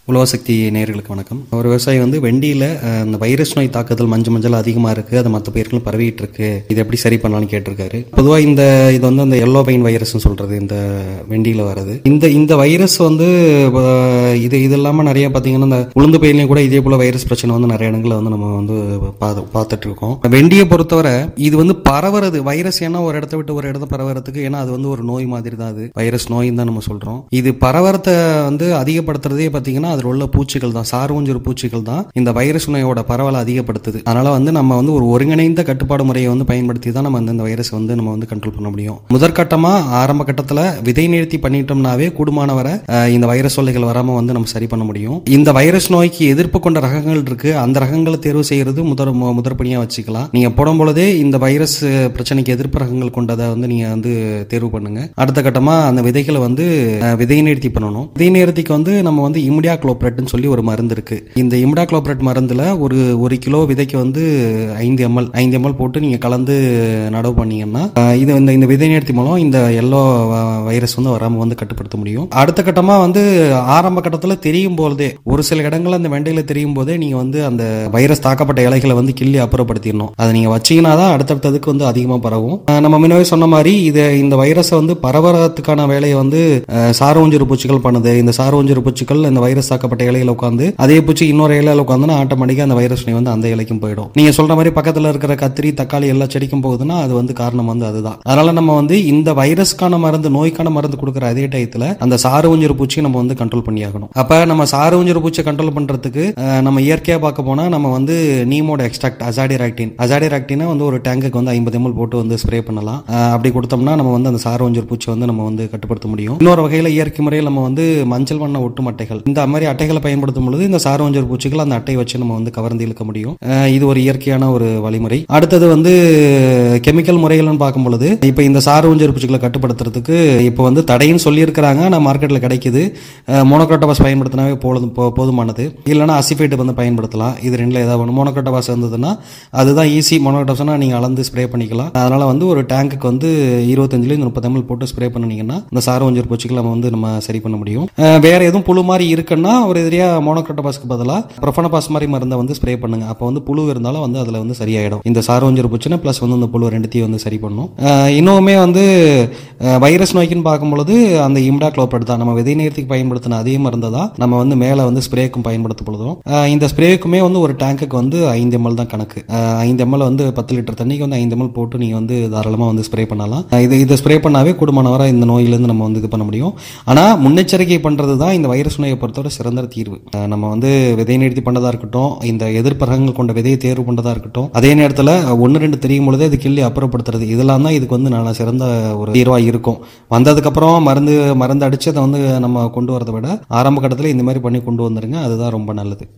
உலகசக்தி நேயர்களுக்கு வணக்கம் ஒரு விவசாயி வந்து வெண்டியில் இந்த வைரஸ் நோய் தாக்குதல் மஞ்சள் மஞ்சள் அதிகமாக இருக்குது அது மற்ற பயிர்களும் பரவிட்டு இருக்கு இது எப்படி சரி பண்ணலாம்னு கேட்டிருக்காரு பொதுவாக இந்த இது வந்து அந்த எல்லோ பைன் வைரஸ்னு சொல்றது இந்த வெண்டியில் வருது இந்த இந்த வைரஸ் வந்து அஹ், இது இது இல்லாமல் நிறைய பார்த்தீங்கன்னா இந்த உளுந்து பயிர்லையும் கூட இதே போல வைரஸ் பிரச்சனை வந்து நிறைய இடங்களில் வந்து நம்ம வந்து பார்த்து பார்த்துட்டு இருக்கோம் வெண்டியை பொறுத்தவரை இது வந்து பரவுறது வைரஸ் ஏன்னா ஒரு இடத்த விட்டு ஒரு இடத்த பரவுறதுக்கு ஏன்னா அது வந்து ஒரு நோய் மாதிரி தான் அது வைரஸ் நோய் தான் நம்ம சொல்றோம் இது பரவரத்தை வந்து அதிகப்படுத்துறதே பார்த்தீங்கன்னா அதில் உள்ள பூச்சிகள் தான் சார்வஞ்சூர் பூச்சிகள் தான் இந்த வைரஸ் நோயோட பரவலை அதிகப்படுத்துது அதனால வந்து நம்ம வந்து ஒரு ஒருங்கிணைந்த கட்டுப்பாடு முறையை வந்து பயன்படுத்தி தான் நம்ம வந்து இந்த வைரஸ் வந்து நம்ம வந்து கண்ட்ரோல் பண்ண முடியும் முதற்கட்டமா ஆரம்ப கட்டத்தில் விதை நிறுத்தி பண்ணிட்டோம்னாவே கூடுமான வரை அஹ், இந்த வைரஸ் தொல்லைகள் வராம வந்து நம்ம சரி பண்ண முடியும் இந்த வைரஸ் நோய்க்கு எதிர்ப்பு கொண்ட ரகங்கள் இருக்கு அந்த ரகங்களை தேர்வு செய்யறது முதற் மு- முதற்படியா வச்சுக்கலாம் நீங்க போடும் பொழுதே இந்த வைரஸ் பிரச்சனைக்கு எதிர்ப்பு ரகங்கள் கொண்டதை வந்து நீங்க வந்து தேர்வு பண்ணுங்க அடுத்த கட்டமா அந்த விதைகளை வந்து அஹ், விதை நிறுத்தி பண்ணணும் விதை நிறுத்திக்கு வந்து நம்ம வந்து இம்டியா குளோப்ரெட்னு சொல்லி ஒரு மருந்து இருக்கு இந்த இம்டா குளோப்ரெட் மருந்துல ஒரு ஒரு கிலோ விதைக்கு வந்து ஐந்து எம்எல் ஐந்து எம்எல் போட்டு நீங்க கலந்து நடவு பண்ணீங்கன்னா அஹ், இது இந்த இந்த விதை நிறுத்தி மூலம் இந்த எல்லோ வைரஸ் வந்து வராம வந்து கட்டுப்படுத்த முடியும் அடுத்த கட்டமா வந்து ஆரம்ப கட்டத்துல தெரியும் போதே ஒரு சில இடங்கள்ல அந்த வெண்டையில தெரியும் போதே நீங்க வந்து அந்த வைரஸ் தாக்கப்பட்ட இலைகளை வந்து கிள்ளி அப்புறப்படுத்திடணும் அதை நீங்க வச்சீங்கன்னா தான் அடுத்தடுத்ததுக்கு வந்து அதிகமா பரவும் அஹ், நம்ம முன்னவே சொன்ன மாதிரி இது இந்த வைரஸை வந்து பரவறதுக்கான வேலையை வந்து அஹ், சார்வஞ்சூறு பூச்சிகள் பண்ணுது இந்த சார்வஞ்சூறு பூச்சிகள் இந்த வைரஸ் தாக்கப்பட்ட இலையில உட்காந்து அதே பூச்சி இன்னொரு இலையில உட்காந்துன்னா ஆட்டோமேட்டிக்கா அந்த வைரஸ் நோய் வந்து அந்த இலைக்கும் போயிடும் நீங்க சொல்ற மாதிரி பக்கத்துல இருக்கிற கத்திரி தக்காளி எல்லா செடிக்கும் போகுதுன்னா அது வந்து காரணம் வந்து அதுதான் அதனால நம்ம வந்து இந்த வைரஸ்க்கான மருந்து நோய்க்கான மருந்து கொடுக்குற அதே டயத்துல அந்த சாறு ஊஞ்சல் பூச்சியை நம்ம வந்து கண்ட்ரோல் பண்ணியாகணும் அப்ப நம்ம சாறு ஊஞ்சல் பூச்சியை கண்ட்ரோல் பண்றதுக்கு அஹ், நம்ம இயற்கையா பார்க்க போனா நம்ம வந்து நீமோட எக்ஸ்ட்ராக்ட் அசாடிராக்டின் அசாடிராக்டினை வந்து ஒரு டேங்குக்கு வந்து ஐம்பது எம்எல் போட்டு வந்து ஸ்ப்ரே பண்ணலாம் அஹ், அப்படி கொடுத்தோம்னா நம்ம வந்து அந்த சாறு ஊஞ்சல் பூச்சி வந்து நம்ம வந்து கட்டுப்படுத்த முடியும் இன்னொரு வகையில இயற்கை முறையில் நம்ம வந்து மஞ்சள் வண்ண ஒட்டும் அட்டைகள் இந்த மாதிரி அட்டைகளை பயன்படுத்தும் பொழுது இந்த சாறு ஊஞ்சல் பூச்சிகள் அந்த அட்டையை வச்சு நம்ம வந்து கவர்ந்து இழுக்க முடியும் அஹ், இது ஒரு இயற்கையான ஒரு வழிமுறை அடுத்தது வந்து கெமிக்கல் முறைகள்னு பார்க்கும் பொழுது இப்போ இந்த சாறு ஊஞ்சல் பூச்சிகளை கட்டுப்படுத்துறதுக்கு இப்போ வந்து தடைன்னு சொல்லியிருக்கிறாங்க ஆனால் மார்க்கெட்டில் கிடைக்குது மோனோக்ரோட்டோபாஸ் பயன்படுத்தினாவே போதும் போ- போதுமானது இல்லைன்னா அசிஃபைட் வந்து பயன்படுத்தலாம் இது ரெண்டுல ஏதாவது ஒன்று மோனோக்ரோட்டோபாஸ் இருந்ததுன்னா அதுதான் ஈஸி மோனோக்ரோட்டோபாஸ்னா நீங்கள் அளந்து ஸ்ப்ரே பண்ணிக்கலாம் அதனால வந்து ஒரு டேங்குக்கு வந்து இருபத்தஞ்சிலேருந்து முப்பது எம்எல் போட்டு ஸ்ப்ரே பண்ணிங்கன்னா இந்த சாறு ஊஞ்சல் பூச்சிகளை நம்ம வந்து நம்ம சரி பண்ண முடியும் அஹ், வேற எதுவும் புழு மாதிரி இருக்குன்னா ஒரு எதிரியா மோனோக்ரோட்டோபாஸ்க்கு பதிலாக ப்ரொஃபனபாஸ் மாதிரி மருந்தை வந்து ஸ்ப்ரே பண்ணுங்க அப்போ வந்து புழு இருந்தாலும் வந்து அதில் வந்து சரியாயிடும் இந்த சாறு ஊஞ்சல் பூச்சினா ப்ளஸ் வந்து இந்த புழு ரெண்டுத்தையும் வந்து சரி பண்ணும் அஹ், இன்னுமே வந்து அஹ், வைரஸ் நோய்க்குன்னு பார்க்கும்பொழுது அந்த இம்டா குளோப்ரெட் தான் நம்ம விதை நேரத்துக்கு பயன்படுத்தின அதே மருந்தை தான் நம்ம வந்து மேலே வந்து ஸ்ப்ரேக்கும் பயன்படுத்த பொழுதும் அஹ், இந்த ஸ்ப்ரேக்குமே வந்து ஒரு டேங்குக்கு வந்து ஐந்து எம்எல் தான் கணக்கு அஹ், ஐந்து எம்எல் வந்து பத்து லிட்டர் தண்ணிக்கு வந்து ஐந்து எம்எல் போட்டு நீங்கள் வந்து தாராளமாக வந்து ஸ்ப்ரே பண்ணலாம் அஹ், இது இதை ஸ்ப்ரே பண்ணாவே கூடுமான வரை இந்த நோயிலேருந்து நம்ம வந்து இது பண்ண முடியும் ஆனால் முன்னெச்சரிக்கை பண்ணுறது தான் இந்த வைரஸ் நோயை பொறுத்தவரை சிறந்த தீர்வு அஹ், நம்ம வந்து விதை நிறுத்தி பண்ணதா இருக்கட்டும் இந்த எதிர்ப்பரகங்கள் கொண்ட விதையை தேர்வு பண்ணதா இருக்கட்டும் அதே நேரத்தில் ஒன்று ரெண்டு தெரியும் பொழுதே அது கிள்ளி அப்புறப்படுத்துறது இதெல்லாம் தான் இதுக்கு வந்து நல்ல சிறந்த ஒரு தீர்வாக இருக்கும் வந்ததுக்கப்புறம் மருந்து மருந்து அடித்து அதை வந்து நம்ம கொண்டு வரதை விட ஆரம்ப கட்டத்தில் இந்த மாதிரி பண்ணி கொண்டு வந்துருங்க அதுதான் ரொம்ப நல்லது